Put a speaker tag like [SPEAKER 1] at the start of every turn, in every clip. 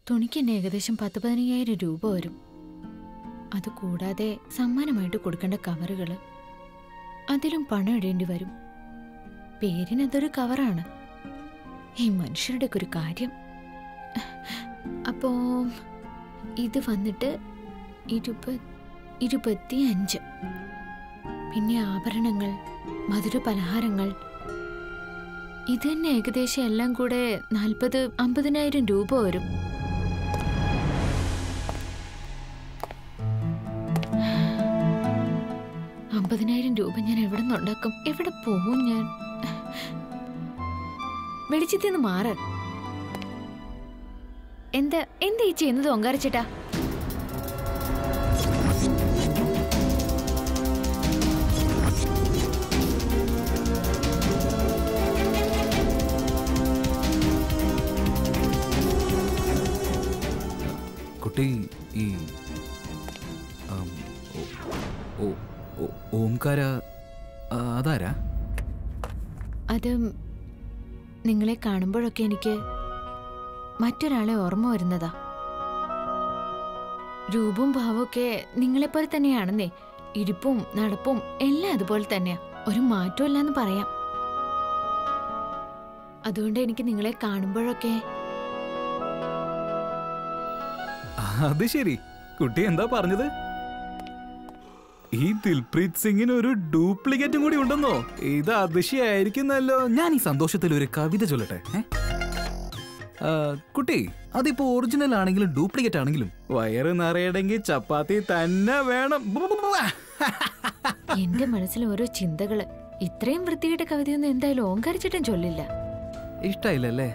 [SPEAKER 1] തുണിക്ക് തന്നെ ഏകദേശം പത്ത് പതിനയ്യായിരം രൂപ വരും അത് കൂടാതെ സമ്മാനമായിട്ട് കൊടുക്കേണ്ട കവറുകൾ അതിലും പണം ഇടേണ്ടി വരും പേരിനതൊരു കവറാണ് ഈ മനുഷ്യരുടെ ഒരു കാര്യം അപ്പോ ഇത് വന്നിട്ട് ഇരുപത് ഇരുപത്തി അഞ്ച് പിന്നെ ആഭരണങ്ങൾ മധുര പലഹാരങ്ങൾ ഇത് തന്നെ ഏകദേശം എല്ലാം കൂടെ നാൽപ്പത് അമ്പതിനായിരം രൂപ വരും അമ്പതിനായിരം രൂപ ഞാൻ എവിടെ നിന്നുണ്ടാക്കും എവിടെ പോവും ഞാൻ വെളിച്ചത്തിൽ നിന്ന് മാറ് എന്താ എന്താ ഈ ചെയ്യുന്നത് ഒങ്കാരച്ചേട്ടാ
[SPEAKER 2] കുട്ടി ഈ ആം, ഓ- ഓ- ഓ- ഓംകാര ആ, അതാരാ
[SPEAKER 1] അത് നിങ്ങളെ കാണുമ്പോഴൊക്കെ എനിക്ക് മറ്റൊരാളെ ഓർമ്മ വരുന്നതാ രൂപവും ഭാവമൊക്കെ നിങ്ങളെപ്പോലെ തന്നെയാണെന്നേ ഇരിപ്പും നടപ്പും എല്ലാം അതുപോലെ തന്നെയാ ഒരു മാറ്റവും ഇല്ലാന്ന് പറയാം അതുകൊണ്ട് എനിക്ക് നിങ്ങളെ കാണുമ്പോഴൊക്കെ
[SPEAKER 2] അത് ശരി കുട്ടി എന്താ പറഞ്ഞത് ഈ ദിൽപ്രീത് സിംഗിന് ഒരു ഡ്യൂപ്ലിക്കേറ്റും കൂടി ഉണ്ടെന്നോ ഇത് അതിശയായിരിക്കുന്നല്ലോ ഞാൻ ഈ സന്തോഷത്തിൽ ഒരു കവിത ചൊല്ലട്ടെ ഏ? ആ, കുട്ടി അതിപ്പോ ഒറിജിനൽ ആണെങ്കിലും ഡ്യൂപ്ലിക്കേറ്റ് ആണെങ്കിലും വയറ് നിറയണമെങ്കിൽ ചപ്പാത്തി തന്നെ വേണം ബു, ബു, ബു, ബു.
[SPEAKER 1] എന്റെ മനസ്സിൽ ഓരോ ചിന്തകള് ഇത്രയും വൃത്തികെട്ട കവിതയൊന്നും എന്തായാലും ഓങ്കാരിച്ചിട്ടും ചൊല്ലില്ല
[SPEAKER 2] ഇഷ്ടായില്ലല്ലേ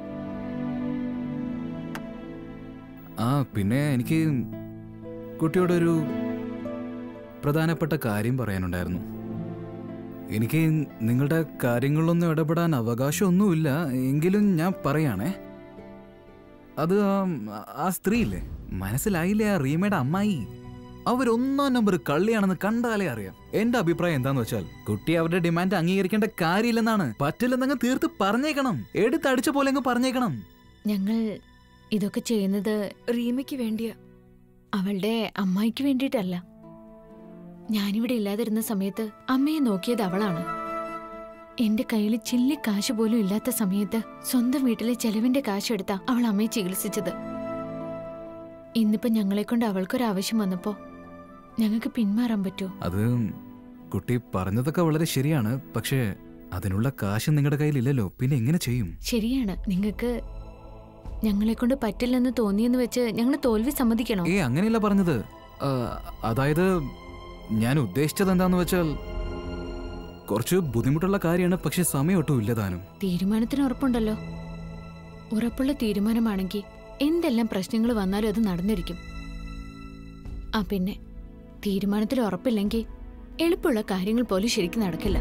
[SPEAKER 2] ആ പിന്നെ എനിക്ക് കുട്ടിയോടൊരു പ്രധാനപ്പെട്ട കാര്യം പറയാനുണ്ടായിരുന്നു എനിക്ക് നിങ്ങളുടെ കാര്യങ്ങളിലൊന്നും ഇടപെടാൻ അവകാശമൊന്നുമില്ല എങ്കിലും ഞാൻ പറയാണേ അത് ആ- ആ സ്ത്രീയില്ലേ മനസ്സിലായില്ലേ ആ റീമയുടെ അമ്മായി അവരൊന്നാം നമ്പർ കള്ളിയാണെന്ന് കണ്ടാലേ അറിയാം എന്റെ അഭിപ്രായം എന്താന്ന് വെച്ചാൽ കുട്ടി അവരുടെ ഡിമാൻഡ് അംഗീകരിക്കേണ്ട കാര്യമില്ലെന്നാണ് പറ്റില്ലെന്നങ്ങ് തീർത്ത് പറഞ്ഞേക്കണം എടുത്തടിച്ച പോലെ അങ്ങ് പറഞ്ഞേക്കണം
[SPEAKER 1] ഞങ്ങൾ ഇതൊക്കെ ചെയ്യുന്നത്
[SPEAKER 3] റീമയ്ക്ക് വേണ്ടിയാ
[SPEAKER 1] അവളുടെ അമ്മായിക്ക് വേണ്ടിയിട്ടല്ല ഞാനിവിടെ ഇല്ലാതിരുന്ന സമയത്ത് അമ്മയെ നോക്കിയത് അവളാണ് എന്റെ കയ്യിൽ ചില്ലി കാശ് പോലും ഇല്ലാത്ത സമയത്ത് സ്വന്തം വീട്ടിലെ ചെലവിന്റെ കാശ് എടുത്താ അവൾ അമ്മയെ ചികിത്സിച്ചത് ഇന്നിപ്പോ ഞങ്ങളെ കൊണ്ട് അവൾക്കൊരാവശ്യം വന്നപ്പോ ഞങ്ങൾക്ക് പിന്മാറാൻ പറ്റുമോ
[SPEAKER 2] അത് കുട്ടി പറഞ്ഞതൊക്കെ വളരെ ശരിയാണ് പക്ഷേ അതിനുള്ള കാശ് നിങ്ങളുടെ കയ്യിലില്ലല്ലോ പിന്നെ എങ്ങനെ ചെയ്യും
[SPEAKER 1] ശരിയാണ് നിങ്ങൾക്ക് ഞങ്ങളെ കൊണ്ട് പറ്റില്ലെന്ന് തോന്നിയെന്ന് വെച്ച് ഞങ്ങൾ തോൽവി സമ്മതിക്കണോ
[SPEAKER 2] ഏ അങ്ങനെയല്ല പറഞ്ഞത് ആ, അതായത് ഞാൻ ഉദ്ദേശിച്ചത് എന്താന്ന് വെച്ചാൽ കുറച്ച് ബുദ്ധിമുട്ടുള്ള കാര്യമാണ് പക്ഷെ സമയം ഒട്ടും ഇല്ല താനും
[SPEAKER 1] തീരുമാനത്തിന് ഉറപ്പുണ്ടല്ലോ ഉറപ്പുള്ള തീരുമാനമാണെങ്കിൽ എന്തെല്ലാം പ്രശ്നങ്ങൾ വന്നാലും അത് നടന്നിരിക്കും ആ പിന്നെ തീരുമാനത്തിൽ ഉറപ്പില്ലെങ്കിൽ എളുപ്പമുള്ള കാര്യങ്ങൾ പോലും ശരിക്കും നടക്കില്ല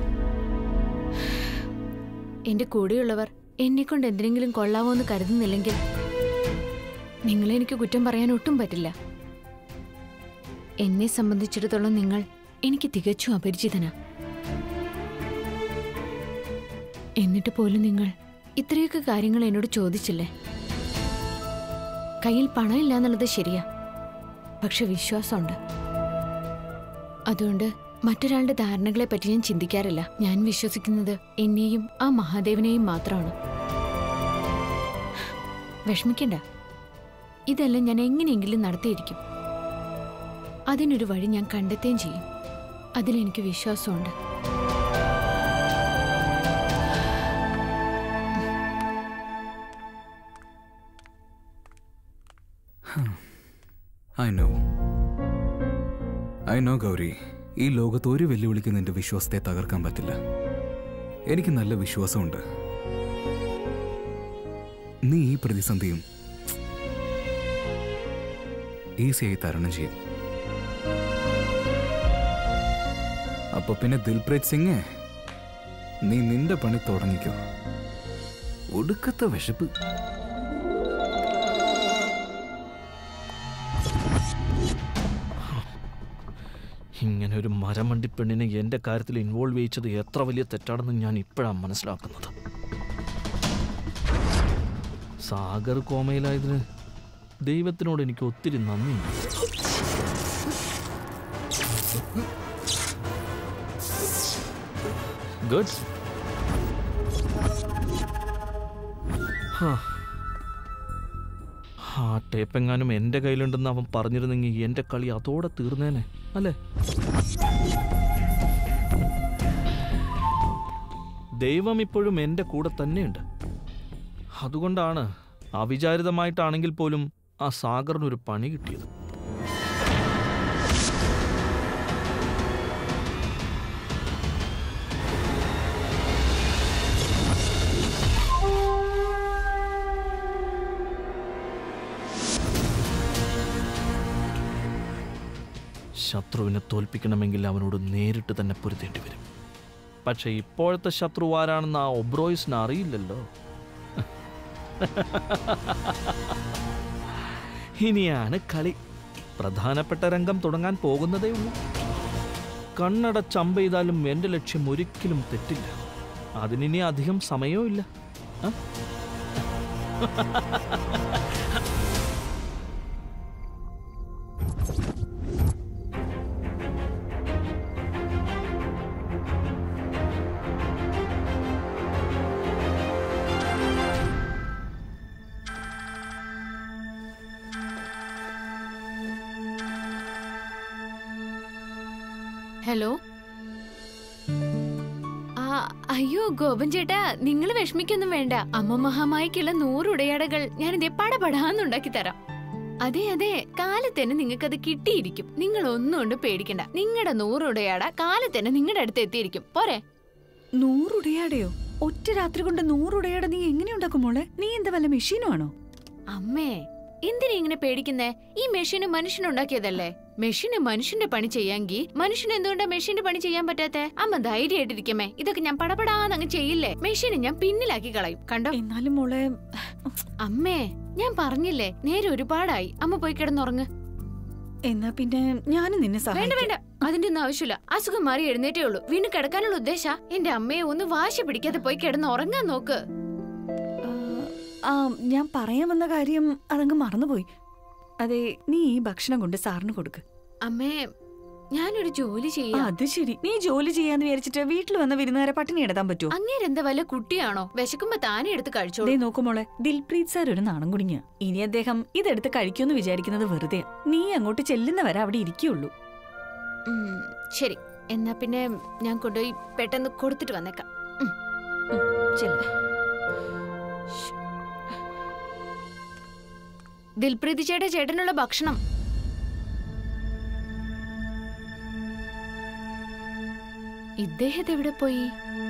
[SPEAKER 1] എന്റെ കൂടെയുള്ളവർ എന്നെ കൊണ്ട് എന്തിനെങ്കിലും കൊള്ളാവോ എന്ന് കരുതുന്നില്ലെങ്കിൽ നിങ്ങളെ എനിക്ക് കുറ്റം പറയാൻ ഒട്ടും പറ്റില്ല എന്നെ സംബന്ധിച്ചിടത്തോളം നിങ്ങൾ എനിക്ക് തികച്ചും അപരിചിതനാ എന്നിട്ട് പോലും നിങ്ങൾ ഇത്രയൊക്കെ കാര്യങ്ങൾ എന്നോട് ചോദിച്ചില്ലേ കയ്യിൽ പണമില്ല എന്നുള്ളത് ശരിയാ പക്ഷെ വിശ്വാസമുണ്ട് അതുകൊണ്ട് മറ്റൊരാളുടെ ധാരണകളെ പറ്റി ഞാൻ ചിന്തിക്കാറില്ല ഞാൻ വിശ്വസിക്കുന്നത് എന്നെയും ആ മഹാദേവനെയും മാത്രമാണ് വിഷമിക്കണ്ട ഇതെല്ലാം ഞാൻ എങ്ങനെയെങ്കിലും നടത്തിയിരിക്കും അതിനൊരു വഴി ഞാൻ കണ്ടെത്തുകയും ചെയ്യും അതിലെനിക്ക് വിശ്വാസമുണ്ട്
[SPEAKER 2] I know I know Gauri ഈ ലോകത്ത് ഒരു വെല്ലുവിളിക്ക് നിന്റെ വിശ്വാസത്തെ തകർക്കാൻ പറ്റില്ല എനിക്ക് നല്ല വിശ്വാസമുണ്ട് നീ ഈ പ്രതിസന്ധിയും ഈസിയായി തരണം ചെയ്യും അപ്പൊ പിന്നെ ദിൽപ്രീത് സിംഗ് നീ നിന്റെ പണി തുടങ്ങിക്കോ ഒടുക്കത്തെ വിശപ്പ്
[SPEAKER 4] ഇങ്ങനെ ഒരു മരമണ്ടി പെണ്ണിനെ എൻ്റെ കാര്യത്തിൽ ഇൻവോൾവ് ചെയ്യിച്ചത് എത്ര വലിയ തെറ്റാണെന്ന് ഞാൻ ഇപ്പോഴാണ് മനസ്സിലാക്കുന്നത് സാഗർ കോമയിലായതിന് ദൈവത്തിനോട് എനിക്ക് ഒത്തിരി നന്ദിയുണ്ട് ഗുഡ് ആ ടേപ്പെങ്ങാനും എൻ്റെ കയ്യിലുണ്ടെന്ന് അവൻ പറഞ്ഞിരുന്നെങ്കിൽ എൻ്റെ കളി അതോടെ തീർന്നേനെ അല്ലേ ദൈവം ഇപ്പോഴും എൻ്റെ കൂടെ തന്നെയുണ്ട് അതുകൊണ്ടാണ് അവിചാരിതമായിട്ടാണെങ്കിൽ പോലും ആ സാഗറിനൊരു പണി കിട്ടിയത് ശത്രുവിനെ തോൽപ്പിക്കണമെങ്കിൽ അവനോട് നേരിട്ട് തന്നെ പൊരുതേണ്ടി വരും പക്ഷെ ഇപ്പോഴത്തെ ശത്രു ആരാണെന്ന് ആ ഒബ്രോയിസിന് അറിയില്ലല്ലോ ഇനിയാണ് കളി പ്രധാനപ്പെട്ട രംഗം തുടങ്ങാൻ പോകുന്നതേ ഉള്ളൂ കണ്ണട ചമ്പെയ്താലും എൻ്റെ ലക്ഷ്യം ഒരിക്കലും തെറ്റില്ല അതിനിനി അധികം സമയവും ഇല്ല ആ?
[SPEAKER 1] ഹലോ ആ അയ്യോ ഗോപൻ ചേട്ടാ നിങ്ങൾ വിഷമിക്കൊന്നും വേണ്ട അമ്മ മഹാമായിക്കുള്ള നൂറ് ഉടയാടകൾ ഞാൻ ഇതേ പടപടാന്നുണ്ടാക്കി തരാം അതെ അതെ കാലത്തന്നെ നിങ്ങൾക്ക് അത് കിട്ടിയിരിക്കും നിങ്ങൾ ഒന്നും കൊണ്ട് പേടിക്കണ്ട നിങ്ങളുടെ നൂറ് ഉടയാട കാലത്തന്നെ നിങ്ങളുടെ അടുത്ത് എത്തിയിരിക്കും പോരെ
[SPEAKER 3] നൂറുടയാടയോ ഒറ്റ രാത്രി കൊണ്ട് നൂറുടയാട നീ എങ്ങനെ ഉണ്ടാക്കും മോളെ നീ എന്താ വല്ല മെഷീനും ആണോ
[SPEAKER 1] അമ്മേ എന്തിനാ ഇങ്ങനെ പേടിക്കുന്നേ ഈ മെഷീന് മനുഷ്യനുണ്ടാക്കിയതല്ലേ മെഷീന് മനുഷ്യന്റെ പണി ചെയ്യാങ്കി മനുഷ്യന് എന്തുകൊണ്ടാ മെഷീന്റെ പണി ചെയ്യാൻ പറ്റാത്തെ അമ്മ ധൈര്യമായിട്ടിരിക്കമേ ഇതൊക്കെ ഞാൻ പടപടാന്ന് അങ്ങ് ചെയ്യില്ലേ മെഷീനെ ഞാൻ പിന്നിലാക്കി കളയും കണ്ടോ
[SPEAKER 3] എന്നാലും മോളെ
[SPEAKER 1] അമ്മേ ഞാൻ പറഞ്ഞില്ലേ നേരെ ഒരുപാടായി അമ്മ പോയി കിടന്നുറങ്ങ്
[SPEAKER 3] എന്നാ പിന്നെ ഞാനും നിന്നെ
[SPEAKER 1] വേണ്ട
[SPEAKER 3] സഹായിക്കാം
[SPEAKER 1] വേണ്ട അതിന്റെ ഒന്നും ആവശ്യമില്ല അസുഖം മാറി എഴുന്നേറ്റേ ഉള്ളൂ വീണ്ടും കിടക്കാനുള്ള ഉദ്ദേശ എന്റെ അമ്മയെ ഒന്ന് വാശി പിടിക്കാതെ പോയി കിടന്ന് ഉറങ്ങാൻ നോക്ക്
[SPEAKER 3] ആ, ആ ഞാൻ പറയാൻ വന്ന കാര്യം അതങ്ങ് മറന്നുപോയി അതെ നീ ഈ ഭക്ഷണം കൊണ്ട് സാറിന് കൊടുക്ക്
[SPEAKER 1] അമ്മേ ഞാനൊരു ജോലി
[SPEAKER 3] ആ,
[SPEAKER 1] ചെയ്യാം
[SPEAKER 3] അത് ശരി നീ ജോലി ചെയ്യാന്ന് വിചാരിച്ചിട്ട് വീട്ടിൽ വന്ന വിരുന്നുകാരെ പട്ടിണി ഇടതാൻ പറ്റുമോ
[SPEAKER 1] അങ്ങേരെന്താ വല്ല കുട്ടിയാണോ വിശക്കുമ്പോ താനെ എടുത്ത് കഴിച്ചോളൂ
[SPEAKER 3] ദേ നോക്കുമോളെ ദിൽപ്രീത് സാർ ഒരു നാണം കുടിഞ്ഞ ഇനി അദ്ദേഹം ഇതെടുത്ത് കഴിക്കുമെന്ന് വിചാരിക്കുന്നത് വെറുതെ നീ അങ്ങോട്ട് ചെല്ലുന്നവരെ അവിടെ ഇരിക്കുള്ളൂ
[SPEAKER 1] ഉം, ശരി എന്നാ പിന്നെ ഞാൻ കൊണ്ടുപോയി പെട്ടെന്ന് കൊടുത്തിട്ട് വന്നേക്കാം
[SPEAKER 3] ചെല്ല്
[SPEAKER 1] ദിൽപ്രീതി ചേട്ടാ ചേട്ടനുള്ള ഭക്ഷണം ഇദ്ദേഹത്തെ എവിടെ പോയി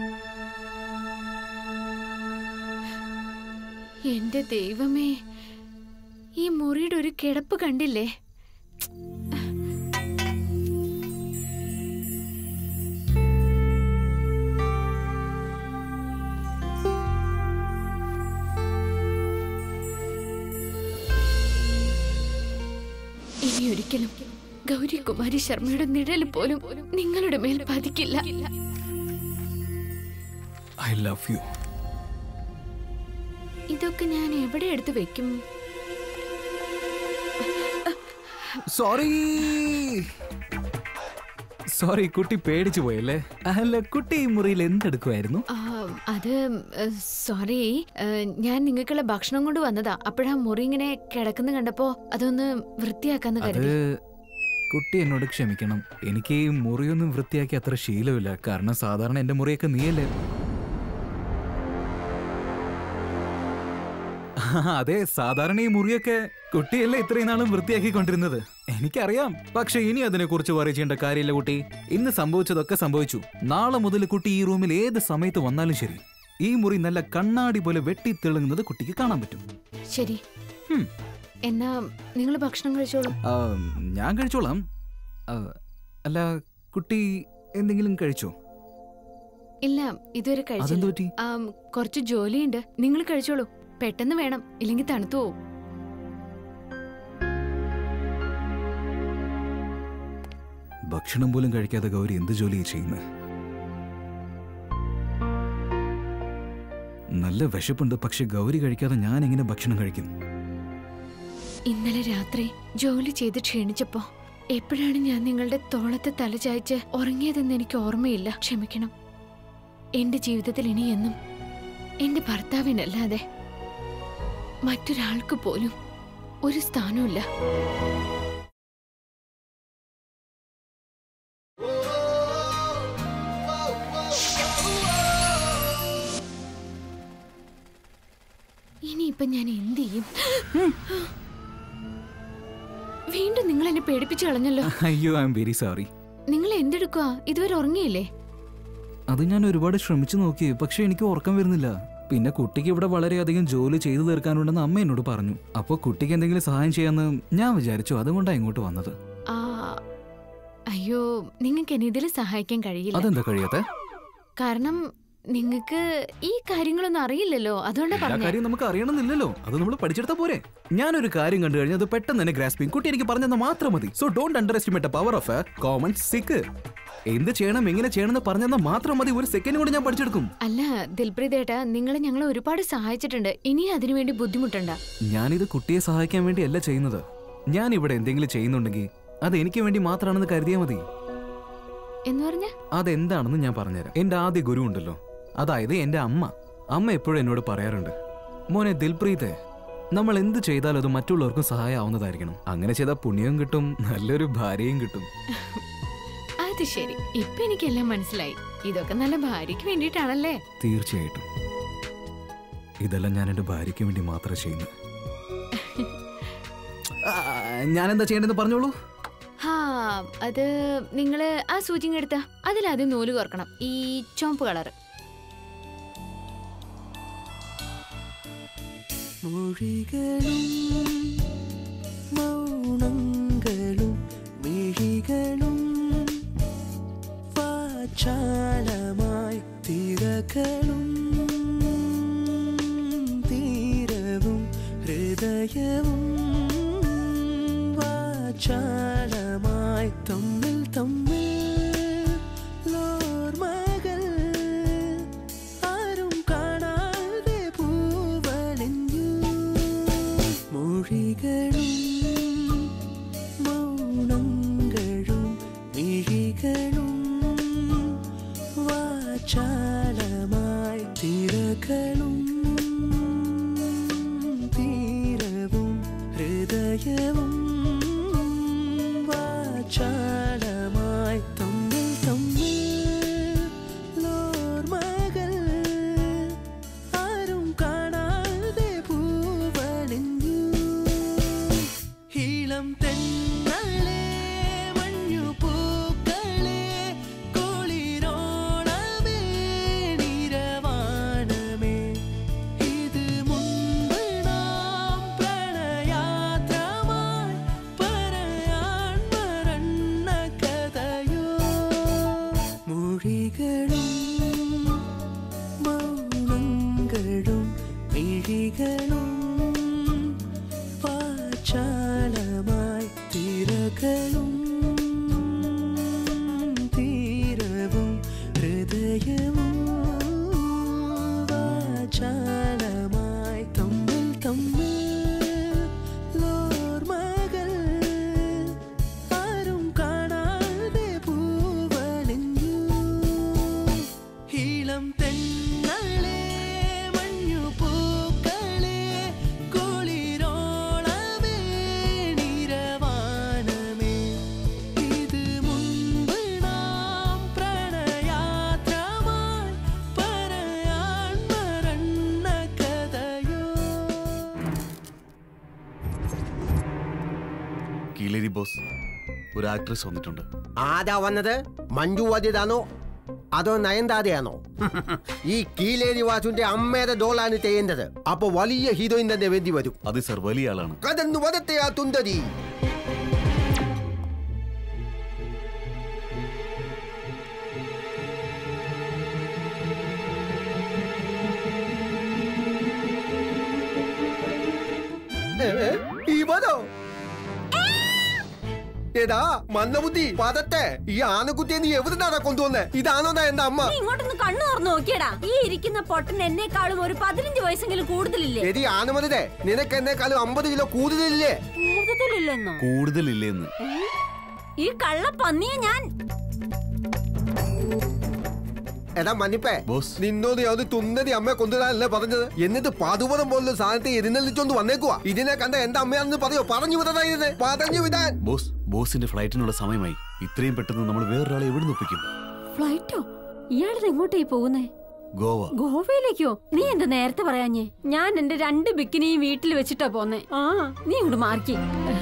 [SPEAKER 1] എന്റെ ദൈവമേ ഈ മുറിയുടെ ഒരു കിടപ്പ് കണ്ടില്ലേ ഇനി ഒരിക്കലും ഗൗരി കുമാരി ശർമ്മയുടെ നിഴൽ പോലും നിങ്ങളുടെ മേൽ പതിക്കില്ല
[SPEAKER 2] ഐ ലവ് യു
[SPEAKER 1] ഇതൊക്കെ ഞാൻ എവിടെ എടുത്ത് വെക്കും
[SPEAKER 2] സോറി സോറി കുട്ടി പേടിച്ചു പോയല്ലേ അല്ല കുട്ടി ഈ മുറിയിൽ എന്തെടുക്കുമായിരുന്നു
[SPEAKER 1] ആ, അത് സോറി ഞാൻ നിങ്ങൾക്കുള്ള ഭക്ഷണം കൊണ്ട് വന്നതാ അപ്പോഴാ മുറി ഇങ്ങനെ കിടക്കുന്ന കണ്ടപ്പോ അതൊന്ന് വൃത്തിയാക്കാന്ന്
[SPEAKER 2] അത്
[SPEAKER 1] കരുതി
[SPEAKER 2] കുട്ടി എന്നോട് ക്ഷമിക്കണം എനിക്ക് ഈ മുറിയൊന്നും വൃത്തിയാക്കി അത്ര ശീലമില്ല കാരണം സാധാരണ എന്റെ മുറിയൊക്കെ നീയല്ലേ ആ, അതെ സാധാരണ ഈ മുറിയൊക്കെ കുട്ടിയല്ലേ ഇത്രയും നാളും വൃത്തിയാക്കിക്കൊണ്ടിരുന്നത് എനിക്കറിയാം പക്ഷെ ഇനി അതിനെ കുറിച്ച് വറി ചെയ്യേണ്ട കാര്യമില്ല കുട്ടി ഇന്ന് സംഭവിച്ചതൊക്കെ സംഭവിച്ചു നാളെ മുതൽ കുട്ടി ഈ റൂമിൽ ഏത് സമയത്ത് വന്നാലും ശരി ഈ മുറി നല്ല കണ്ണാടി പോലെ വെട്ടിത്തിളങ്ങുന്നത് കുട്ടിക്ക് കാണാൻ പറ്റും
[SPEAKER 1] ശരി
[SPEAKER 2] ഹും.
[SPEAKER 1] എന്നാ നിങ്ങൾ ഭക്ഷണം കഴിച്ചോളൂ
[SPEAKER 2] ആ, ഞാൻ കഴിച്ചോളാം ആ, അല്ല കുട്ടി എന്തെങ്കിലും കഴിച്ചോ
[SPEAKER 1] ഇല്ല ഇതുവരെ
[SPEAKER 2] അതെന്ത്
[SPEAKER 1] കഴിച്ചില്ല
[SPEAKER 2] പറ്റി
[SPEAKER 1] ആം, കുറച്ച് ജോലിയുണ്ട് നിങ്ങൾ കഴിച്ചോളൂ പെട്ടെന്ന് വേണം ഇല്ലെങ്കിൽ തണുത്തു പോവും
[SPEAKER 2] ഭക്ഷണം പോലും കഴിക്കാതെ ഗൗരി എന്ത് ജോലിയാ ചെയ്യുന്നത് നല്ല വിശപ്പുണ്ട് പക്ഷെ ഗൗരി കഴിക്കാതെ ഞാൻ എങ്ങനെ ഭക്ഷണം കഴിക്കും
[SPEAKER 1] ഇന്നലെ രാത്രി ജോലി ചെയ്ത് ക്ഷീണിച്ചപ്പോ എപ്പോഴാണ് ഞാൻ നിങ്ങളുടെ തോളത്ത് തല ചായ്ച്ച് ഉറങ്ങിയതെന്ന് എനിക്ക് ഓർമ്മയില്ല ക്ഷമിക്കണം എന്റെ ജീവിതത്തിൽ ഇനി എന്നും എന്റെ ഭർത്താവിനല്ലാതെ മറ്റൊരാൾക്ക് പോലും ഒരു സ്ഥാനമില്ല ഇനിയിപ്പൊ ഞാൻ എന്ത് ചെയ്യും വീണ്ടും നിങ്ങൾ എന്നെ പേടിപ്പിച്ചു കളഞ്ഞല്ലോ
[SPEAKER 2] അയ്യോ ഐ എം വെരി സോറി
[SPEAKER 1] നിങ്ങൾ എന്തെടുക്കുക ഇതുവരെ ഉറങ്ങിയില്ലേ
[SPEAKER 2] അത് ഞാൻ ഒരുപാട് ശ്രമിച്ചു നോക്കി പക്ഷെ എനിക്ക് ഉറക്കം വരുന്നില്ല പിന്നെ കുട്ടിക്ക് ഇവിടെ വളരെയധികം ജോലി ചെയ്തു തീർക്കാനുണ്ടെന്ന് അമ്മ എന്നോട് പറഞ്ഞു അപ്പോൾ കുട്ടിക്ക് എന്തെങ്കിലും സഹായം ചെയ്യാന്ന് ഞാൻ വിചാരിച്ചു അതുകൊണ്ടാണ് ഇങ്ങോട്ട് വന്നത്
[SPEAKER 1] ആ അയ്യോ നിങ്ങൾക്ക് എന്നെ ഇതിൽ സഹായിക്കാൻ കഴിയില്ല
[SPEAKER 2] അതെന്താ കഴിയാത്തെ
[SPEAKER 1] കാരണം നിങ്ങൾക്ക് ഈ കാര്യങ്ങളൊന്നും അറിയില്ലല്ലോ അതുകൊണ്ടാ
[SPEAKER 2] എല്ലാ
[SPEAKER 1] പറഞ്ഞത്
[SPEAKER 2] കാര്യം നമുക്ക് അറിയണമെന്നില്ലല്ലോ അത് നമ്മൾ പഠിച്ചെടുത്താ പോരെ ഞാനൊരു കാര്യം കണ്ടു കഴിഞ്ഞാൽ അത് പെട്ടെന്ന് തന്നെ ഗ്രാസ്പിംഗ് കുട്ടി എനിക്ക് പറഞ്ഞെന്നാൽ മാത്രം മതി so don't underestimate power of a common sick എന്ത് ചെയ്യണം എങ്ങനെ ചെയ്യണമെന്ന് പറഞ്ഞെന്നാൽ മാത്രം മതി ഒരു സെക്കൻഡ് കൊണ്ട് ഞാൻ പഠിച്ചെടുക്കും
[SPEAKER 1] അല്ല ദിൽപ്രീത് ഏട്ടാ നിങ്ങൾ ഞങ്ങളെ ഒരുപാട് സഹായിച്ചിട്ടുണ്ട് ഇനി അതിനുവേണ്ടി ബുദ്ധിമുട്ടണ്ട
[SPEAKER 2] ഞാനിത് കുട്ടിയെ സഹായിക്കാൻ വേണ്ടിയല്ല ചെയ്യുന്നത് ഞാൻ ഇവിടെ എന്തെങ്കിലും ചെയ്യുന്നുണ്ടെങ്കിൽ അത് എനിക്ക് വേണ്ടി മാത്രമാണെന്ന് കരുതിയാൽ മതി
[SPEAKER 1] എന്ന് പറഞ്ഞ
[SPEAKER 2] അതെന്താണെന്ന് ഞാൻ പറഞ്ഞുതരാം എന്റെ ആദ്യ ഗുരു ഉണ്ടല്ലോ അതായത് എന്റെ അമ്മ അമ്മ എപ്പോഴും എന്നോട് പറയാറുണ്ട് മോനെ ദിൽപ്രീത്തെ നമ്മൾ എന്ത് ചെയ്താലും അത് മറ്റുള്ളവർക്കും സഹായമാവുന്നതായിരിക്കണം അങ്ങനെ ചെയ്താൽ പുണ്യവും കിട്ടും നല്ലൊരു ഭാര്യയും കിട്ടും
[SPEAKER 1] അത് ശരി ഇപ്പൊ എനിക്കെല്ലാം മനസ്സിലായി ഇതൊക്കെ നല്ല ഭാര്യയ്ക്ക് വേണ്ടിയിട്ടാണല്ലേ
[SPEAKER 2] തീർച്ചയായിട്ടും ഇതെല്ലാം ഞാൻ എന്റെ ഭാര്യയ്ക്ക് വേണ്ടി മാത്രമേ ചെയ്യുന്നു ഞാൻ എന്താ ചെയ്യേണ്ടതെന്ന് പറഞ്ഞോളൂ
[SPEAKER 1] ഹാ അത് നിങ്ങള് ആ സൂചിങ് എടുത്ത അതിലാദ്യം നൂല് കോർക്കണം ഈ ചുവപ്പ് കളർ
[SPEAKER 5] മൊഴികളും മൗനങ്ങളും മിഴികളും വാചാലമായി തിരകളും തീരവും ഹൃദയവും വാചാലമായി തമ്മിൽ തമ്മിൽ ലോർമകൾ ആരും കാണാതെ പൂവലിഞ്ഞു മൊഴികളും മൗനങ്ങളും മിഴികളും വാചാലമായി തിരകളും തീരവും ഹൃദയവും വാചാലമായി തമ്മിൽ തമ്മിൽ ലോർമകൾ ആരും കാണാതെ പൂവലിഞ്ഞു ഈളം തെന്നലേ മഞ്ഞു പൂക്കളേ കുളിരോണമേ നിരവാണമേ ഇത് മുൻപ് നാം പ്രണയാത്രമായി പറയാൻ മറന്ന കഥയോ മൊഴികളും മൗനങ്ങളും മിഴികളും വാചാലമായി തിരകളും തീരവും ഹൃദയവും വാചാലമായി തമ്മിൽ തമ്മിൽ ലോർമകൾ ആരും കാണാതെ പൂവലിഞ്ഞു ഈളം തെന്നലേ മഞ്ഞു പൂക്കളേ കുളിരോളമേ നിരവാനമേ ഇത് മുൻപ് നാം പ്രണയാത്രമായി പറയാൻ മറന്ന കഥയോ
[SPEAKER 6] കീലേരി ബോസ് ഒരു ആക്ട്രസ് വന്നിട്ടുണ്ട്
[SPEAKER 7] ആരാ വന്നത് മഞ്ജു വാര്യരാണോ അതോ നയൻതാരയാണോ ഈ കീലേരി വാസുന്റെ അമ്മയുടെ ഡോളാണ് ചെയ്യേണ്ടത് അപ്പൊ വലിയ ഹീറോയിൻ തന്നെ വേണ്ടി വരും
[SPEAKER 6] അത് സർ വലിയ ആളാണ്
[SPEAKER 7] കടന്നു വരത്തെ ആ തുണ്ടരി ഇവനോ എടാ മന്ദബുദ്ധി പതത്തെ ഈ ആനക്കുട്ടിയെ നീ എവിടുന്നാടാ കൊണ്ടുവന്നേ ഇതാണോ എന്റെ അമ്മ
[SPEAKER 8] നീ ഇങ്ങോട്ടൊന്ന് കണ്ണു തുറന്നു നോക്കിയടാ ഈ ഇരിക്കുന്ന പൊട്ടൻ എന്നെക്കാളും ഒരു പതിനഞ്ച് വയസ്സെങ്കിലും കൂടുതലില്ലേ
[SPEAKER 7] എടി ആനമതിരെ നിനക്ക് എന്നെക്കാളും അമ്പത് കിലോ കൂടുതലില്ലേ
[SPEAKER 8] കൂടുതലില്ലെന്നോ
[SPEAKER 6] കൂടുതലില്ലേന്ന്
[SPEAKER 8] ഈ കള്ള പന്നിയെ ഞാൻ
[SPEAKER 7] എടാ മന്നിപ്പേ
[SPEAKER 6] ബോസ്.
[SPEAKER 7] നിന്നോട് ഞാൻ തുന്നതി അമ്മയെ കൊണ്ടുവരാനല്ലേ പറഞ്ഞത് എന്നിട്ട് പാതുപതം പോലുള്ള സാധനത്തെ എഴുന്നള്ളിച്ചോണ്ട് വന്നേക്കുവാ ഇതിനെ കണ്ട എന്റെ അമ്മയാണെന്ന് പറയോ പറഞ്ഞു വിടതാ ഇതിനെ പറഞ്ഞു വിടാൻ
[SPEAKER 6] ബോസ് ബോസിന്റെ ഫ്ലൈറ്റിനുള്ള സമയമായി ഇത്രയും പെട്ടെന്ന് നമ്മൾ വേറൊരാളെ എവിടെ ഒപ്പിക്കും
[SPEAKER 8] ഫ്ലൈറ്റോ ഇയാളിത് എങ്ങോട്ടേ പോകുന്നേ
[SPEAKER 6] ഗോവ
[SPEAKER 8] ഗോവയിലേക്കോ നീ എന്താ നേരത്തെ പറയാഞ്ഞേ ഞാൻ എന്റെ രണ്ട് ബിക്കിനിയും വീട്ടിൽ വെച്ചിട്ടാ പോന്നെ ആ നീ ഇങ്ങോട്ട് മാർക്കി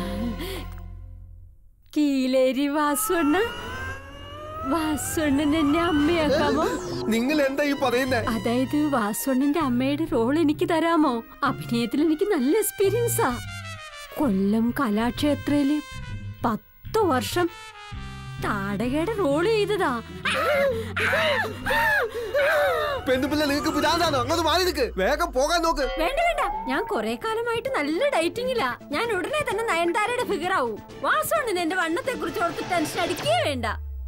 [SPEAKER 8] കീലേരി വാസുണ്ണ വാസുണ്ണൻ എന്നെ അമ്മയാക്കാമോ
[SPEAKER 7] നിങ്ങൾ എന്താ ഈ പറയുന്നേ
[SPEAKER 8] അതായത് വാസുണ്ണന്റെ അമ്മയുടെ റോൾ എനിക്ക് തരാമോ അഭിനയത്തിൽ എനിക്ക് നല്ല എക്സ്പീരിയൻസാ കൊല്ലം കലാക്ഷേത്രയില് പത്ത് വർഷം താടകയുടെ റോൾ ചെയ്തതാ
[SPEAKER 7] പെണ്ണുപിള്ള നിങ്ങൾക്ക് വിടാതാണോ അങ്ങോട്ട് മാറി നിൽക്ക് വേഗം പോകാൻ നോക്ക്
[SPEAKER 8] വേണ്ട വേണ്ട ഞാൻ കുറെ കാലമായിട്ട് നല്ല ഡയറ്റിംഗിലാ ഞാൻ ഉടനെ തന്നെ നയൻതാരയുടെ ഫിഗർ ആവും വാസുണ്ണന് എന്റെ വണ്ണത്തെ കുറിച്ച് ഓർത്ത് ടെൻഷൻ അടിക്കേ വേണ്ട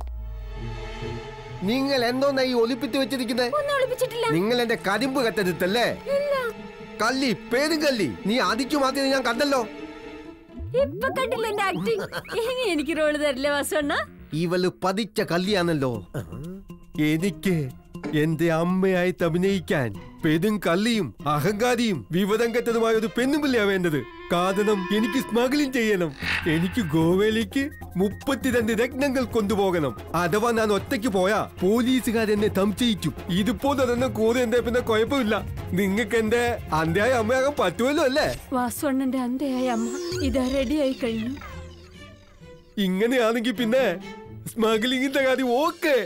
[SPEAKER 7] നിങ്ങൾ എന്തോന്നാ ഈ ഒലിപ്പിച്ച് വെച്ചിരിക്കുന്നത്
[SPEAKER 8] ഒന്നും ഒളിപ്പിച്ചിട്ടില്ല
[SPEAKER 7] നിങ്ങൾ എന്റെ കരിമ്പ് കത്തെടുത്തല്ലേ കല്ലി പേരും കല്ലി നീ ആദിക്കു മാത്രമേ ഞാൻ കണ്ടല്ലോ
[SPEAKER 8] ഇപ്പൊ കണ്ടില്ല എന്റെ ആക്ടിങ് ഇനി എനിക്ക് റോള് തരില്ലേ വാസുണ്ണ
[SPEAKER 7] ഇവള് പതിച്ച കല്ലിയാണല്ലോ എനിക്ക് എന്റെ അമ്മയായിട്ട് അഭിനയിക്കാൻ പെരും കള്ളിയും അഹങ്കാരിയും വിവരം കെട്ടതുമായ ഒരു പെണ്ണുപിള്ളിയാ വേണ്ടത് കാരണം എനിക്ക് സ്മഗ്ലിംഗ് ചെയ്യണം എനിക്ക് ഗോവയിലേക്ക് മുപ്പത്തിരണ്ട് രത്നങ്ങൾ കൊണ്ടുപോകണം അഥവാ ഞാൻ ഒറ്റയ്ക്ക് പോയാ പോലീസുകാരെന്നെ സംശയിക്കും ഇതുപോലെ തന്നെ കൂടെ എന്റെ പിന്നെ കുഴപ്പമില്ല നിങ്ങൾക്ക് എന്റെ അന്ത്യായ അമ്മയാകാൻ പറ്റുമല്ലോ അല്ലേ
[SPEAKER 8] വാസുണ്ണന്റെ അന്തയായ അമ്മ ഇതാ റെഡിയായി കഴിഞ്ഞു
[SPEAKER 7] ഇങ്ങനെയാണെങ്കിൽ പിന്നെ സ്മഗ്ലിങ്ങിന്റെ കാര്യം ഓക്കെ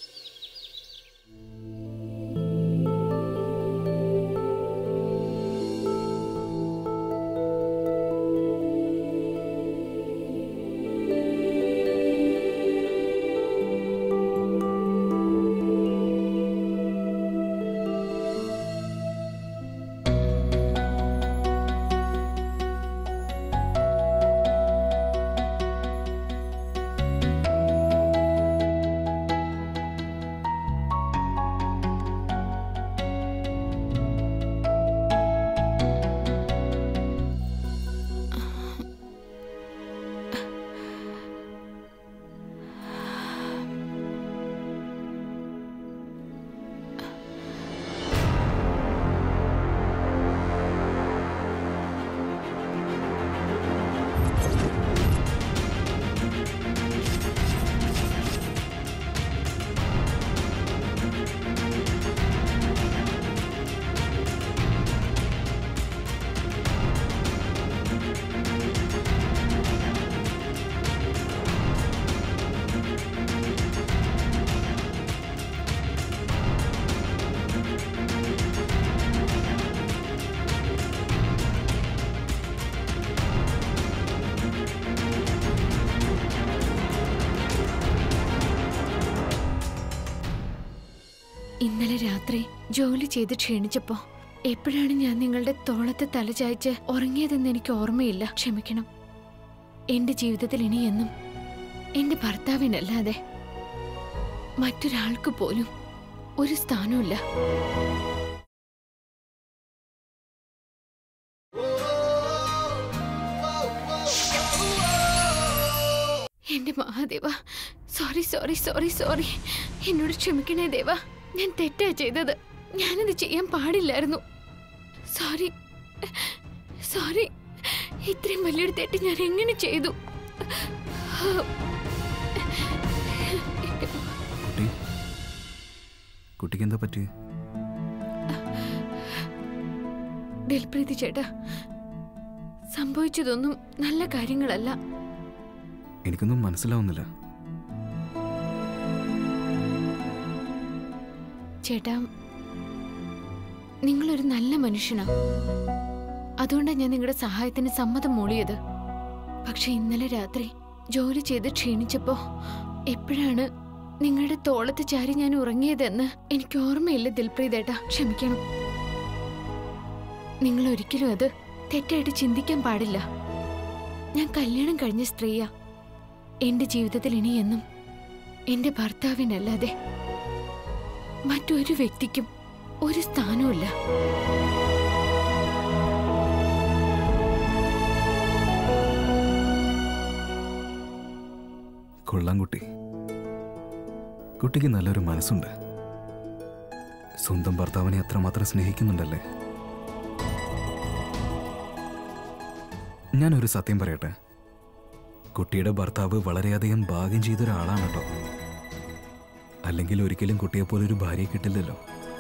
[SPEAKER 1] ഇന്നലെ രാത്രി ജോലി ചെയ്ത് ക്ഷീണിച്ചപ്പോ എപ്പോഴാണ് ഞാൻ നിങ്ങളുടെ തോളത്ത് തലചായ്ച്ച് ഉറങ്ങിയതെന്ന് എനിക്ക് ഓർമ്മയില്ല ക്ഷമിക്കണം എന്റെ ജീവിതത്തിൽ ഇനി എന്നും എന്റെ ഭർത്താവിനല്ലാതെ മറ്റൊരാൾക്ക് പോലും ഒരു സ്ഥാനവുമില്ല എന്റെ Mahadeva sorry sorry sorry sorry എന്നോട് ക്ഷമിക്കണേ ദേവ ഞാൻ തെറ്റാ ചെയ്തത് ഞാനത് ചെയ്യാൻ പാടില്ലായിരുന്നു സോറി സോറി ഇത്രയും വലിയൊരു തെറ്റ് ഞാൻ എങ്ങനെ ചെയ്തു
[SPEAKER 2] കുട്ടി കുട്ടിക്ക് എന്താ പറ്റി
[SPEAKER 1] ദിൽപ്രീതി ചേട്ടാ സംഭവിച്ചതൊന്നും നല്ല കാര്യങ്ങളല്ല
[SPEAKER 2] എനിക്കൊന്നും മനസ്സിലാവുന്നില്ല
[SPEAKER 1] ചേട്ടാ നിങ്ങളൊരു നല്ല മനുഷ്യനാ അതുകൊണ്ടാണ് ഞാൻ നിങ്ങളുടെ സഹായത്തിന് സമ്മതം മൂളിയത് പക്ഷെ ഇന്നലെ രാത്രി ജോലി ചെയ്ത് ക്ഷീണിച്ചപ്പോ എപ്പോഴാണ് നിങ്ങളുടെ തോളത്ത് ചാരി ഞാൻ ഉറങ്ങിയതെന്ന് എനിക്ക് ഓർമ്മയില്ല ദിൽപ്രീതേട്ടാ ക്ഷമിക്കണം നിങ്ങൾ ഒരിക്കലും അത് തെറ്റായിട്ട് ചിന്തിക്കാൻ പാടില്ല ഞാൻ കല്യാണം കഴിഞ്ഞ സ്ത്രീയാ എന്റെ ജീവിതത്തിൽ ഇനി എന്നും എന്റെ ഭർത്താവിനല്ലാതെ മറ്റൊരു വ്യക്തിക്കും ഒരു സ്ഥാനവുമില്ല
[SPEAKER 2] കൊള്ളാം കുട്ടി കുട്ടിക്ക് നല്ലൊരു മനസ്സുണ്ട് സ്വന്തം ഭർത്താവിനെ അത്രമാത്രം സ്നേഹിക്കുന്നുണ്ടല്ലേ ഞാനൊരു സത്യം പറയട്ടെ കുട്ടിയുടെ ഭർത്താവ് വളരെയധികം ഭാഗ്യം ചെയ്ത ഒരാളാണ് കേട്ടോ അല്ലെങ്കിൽ ഒരിക്കലും കുട്ടിയെപ്പോലെ ഒരു ഭാര്യയെ കിട്ടില്ലല്ലോ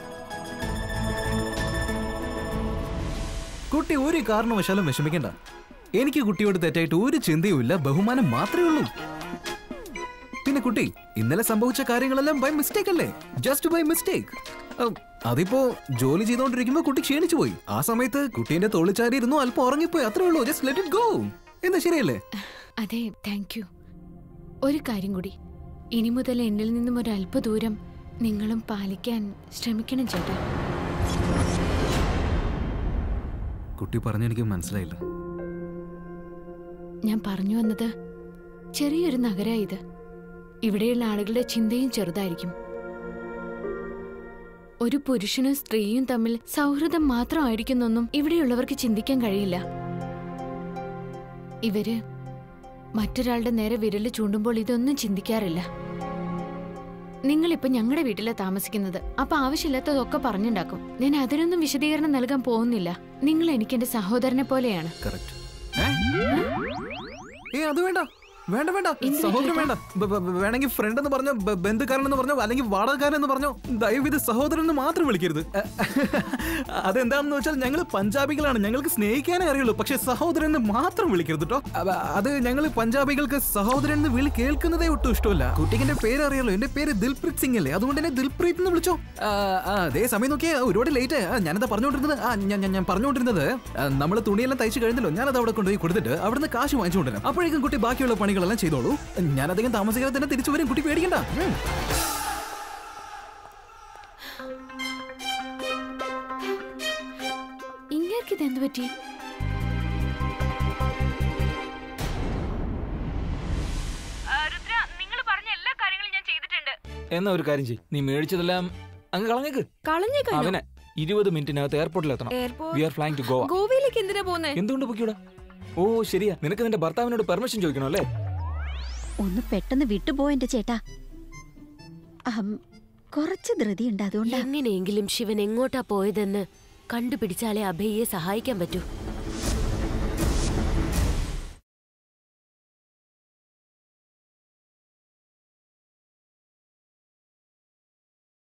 [SPEAKER 2] കുട്ടി ഒരു കാരണവശാലും വിഷമിക്കണ്ട എനിക്ക് കുട്ടിയോട് തെറ്റായിട്ട് ഒരു ചിന്തയുമില്ല ബഹുമാനം മാത്രമേ ഉള്ളൂ പിന്നെ കുട്ടി ഇന്നലെ സംഭവിച്ച കാര്യങ്ങളെല്ലാം ബൈ മിസ്റ്റേക്ക് അല്ലേ ജസ്റ്റ് ബൈ മിസ്റ്റേക്ക് അതിപ്പോ ജോലി ചെയ്തോണ്ടിരിക്കുമ്പോ കുട്ടി ക്ഷീണിച്ചു പോയി ആ സമയത്ത് കുട്ടീന്റെ തോളിച്ചാരി ഇരുന്നു അല്പം ഉറങ്ങിപ്പോയി അത്രേ ഉള്ളൂ ജസ്റ്റ് ലെറ്റ് ഇറ്റ് ഗോ എന്നാ ശരിയല്ലേ
[SPEAKER 1] അതെ താങ്ക് യു ഒരു കാര്യം കൂടി ഇനി മുതൽ എന്നിൽ നിന്നും ഒരു അല്പ ദൂരം നിങ്ങളും പാലിക്കാൻ ശ്രമിക്കണം ചേട്ടാ
[SPEAKER 2] കുട്ടി പറഞ്ഞ എനിക്ക് മനസ്സിലായില്ല
[SPEAKER 1] ഞാൻ പറഞ്ഞു വന്നത് ചെറിയൊരു നഗര ഇത് ഇവിടെയുള്ള ആളുകളുടെ ചിന്തയും ചെറുതായിരിക്കും ഒരു പുരുഷനും സ്ത്രീയും തമ്മിൽ സൗഹൃദം മാത്രമായിരിക്കുന്നൊന്നും ഇവിടെയുള്ളവർക്ക് ചിന്തിക്കാൻ കഴിയില്ല ഇവര് മറ്റൊരാളുടെ നേരെ വിരല് ചൂണ്ടുമ്പോൾ ഇതൊന്നും ചിന്തിക്കാറില്ല നിങ്ങളിപ്പോ ഞങ്ങളുടെ വീട്ടിലാ താമസിക്കുന്നത് അപ്പൊ ആവശ്യമില്ലാത്തതൊക്കെ പറഞ്ഞുണ്ടാക്കും ഞാൻ അതിനൊന്നും വിശദീകരണം നൽകാൻ പോകുന്നില്ല നിങ്ങൾ എനിക്ക് എന്റെ സഹോദരനെ പോലെയാണ്
[SPEAKER 2] കറക്റ്റ് ഏ അത് വേണ്ട വേണ്ട വേണ്ട
[SPEAKER 1] എന്ത്
[SPEAKER 2] സഹോദരൻ
[SPEAKER 1] ചേട്ടാ?
[SPEAKER 2] വേണ്ട ബ- ബ- വേണമെങ്കിൽ ഫ്രണ്ട് എന്ന് പറഞ്ഞോ ബ- ബന്ധുക്കാരൻ എന്ന് പറഞ്ഞോ അല്ലെങ്കിൽ വാടകക്കാരൻ എന്ന് പറഞ്ഞോ ദയവിത് സഹോദരൻ എന്ന് മാത്രം വിളിക്കരുത് അതെന്താണെന്ന് വെച്ചാൽ ഞങ്ങൾ പഞ്ചാബികളാണ് ഞങ്ങൾക്ക് സ്നേഹിക്കാനേ അറിയുള്ളൂ പക്ഷെ സഹോദരൻ എന്ന് മാത്രം വിളിക്കരുത് കേട്ടോ അ- അത് ഞങ്ങൾ പഞ്ചാബികൾക്ക് സഹോദരൻ എന്ന് വിളി കേൾക്കുന്നതേ ഒട്ടും ഇഷ്ടമല്ല കുട്ടിക്ക് എന്റെ പേര് അറിയാലോ എന്റെ പേര് ദിൽപ്രീത് സിംഗ് അല്ലേ അതുകൊണ്ട് എന്നെ ദിൽപ്രീത് എന്ന് വിളിച്ചോ ആ, ആ, അതേ സമയം നോക്കിയാ ഒരുപാട് ലേറ്റ് ഞാനെന്താ പറഞ്ഞുകൊണ്ടിരുന്നത് ആ ഞാൻ ഞാൻ- ഞാൻ പറഞ്ഞുകൊണ്ടിരുന്നത് നമ്മൾ തുണിയെല്ലാം തയ്ച്ചു കഴിഞ്ഞല്ലോ ഞാനത് അവിടെ കൊണ്ടുപോയി കൊടുത്തിട്ട് അവിടുന്ന് കാശ് വാങ്ങിച്ചുകൊണ്ടിരാം അപ്പോഴേക്കും കുട്ടി ബാക്കിയുള്ള പണികളെല്ലാം ചെയ്തോളൂ ഞാൻ അധികം താമസിക്കാതെ തന്നെ തിരിച്ചു വരും കുട്ടി പേടിക്കണ്ട ഉം.
[SPEAKER 1] ഇങ്ങേർക്ക് ഇതെന്ത് പറ്റി
[SPEAKER 9] എന്നാ ഒരു കാര്യം ചെയ്യ് നീ മേടിച്ചതെല്ലാം അങ്ങ് കളഞ്ഞേക്ക്
[SPEAKER 8] കളഞ്ഞേക്കാനോ
[SPEAKER 9] അവനെ ഇരുപത് മിനിറ്റിനകത്ത് എയർപോർട്ടിൽ എത്തണം
[SPEAKER 8] airport
[SPEAKER 9] we are flying to Goa
[SPEAKER 8] ഗോവയിലേക്ക് എന്തിനാ പോകുന്നേ
[SPEAKER 9] എന്തുകൊണ്ട് പൊക്കിയൂടാ ഓ ശരിയാ നിനക്ക് നിന്റെ ഭർത്താവിനോട് പെർമിഷൻ ചോദിക്കണം അല്ലേ
[SPEAKER 10] ഒന്ന് പെട്ടെന്ന് വിട്ടുപോ എന്റെ ചേട്ടാ അഹം, കുറച്ച് ധൃതിയുണ്ട് അതുകൊണ്ടാ
[SPEAKER 11] എങ്ങനെയെങ്കിലും ശിവൻ എങ്ങോട്ടാ പോയതെന്ന് കണ്ടുപിടിച്ചാലേ അഭയെ സഹായിക്കാൻ പറ്റൂ